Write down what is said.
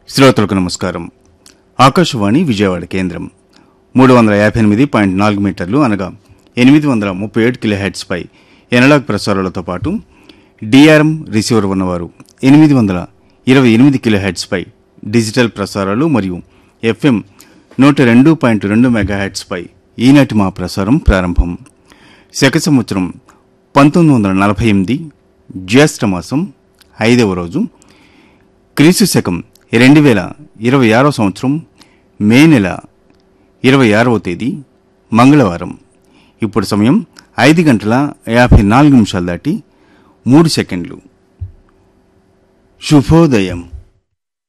శ్రోతలకు నమస్కారం ఆకాశవాణి విజయవాడ కేంద్రం మూడు వందల యాభై ఎనిమిది పాయింట్ నాలుగు మీటర్లు అనగా ఎనిమిది వందల ముప్పై ఏడు కిలో హెడ్స్పై ఎనలాగ్ ప్రసారాలతో పాటు డిఆర్ఎం రిసీవర్ ఉన్నవారు ఎనిమిది వందల ఇరవై ఎనిమిది కిలో హెడ్స్పై డిజిటల్ ప్రసారాలు మరియు ఎఫ్ఎం నూట రెండు పాయింట్ రెండు మెగా హెడ్స్పై ఈనాటి మా ప్రసారం ప్రారంభం శక సంవత్సరం పంతొమ్మిది వందల నలభై ఎనిమిది జ్యేష్ఠ మాసం ఐదవ రోజు క్రీస్తు శకం రెండు వేల ఇరవై ఆరో సంవత్సరం మే నెల ఇరవై ఆరవ తేదీ మంగళవారం ఇప్పుడు సమయం ఐదు గంటల యాభై నాలుగు నిమిషాలు దాటి మూడు సెకండ్లు శుభోదయం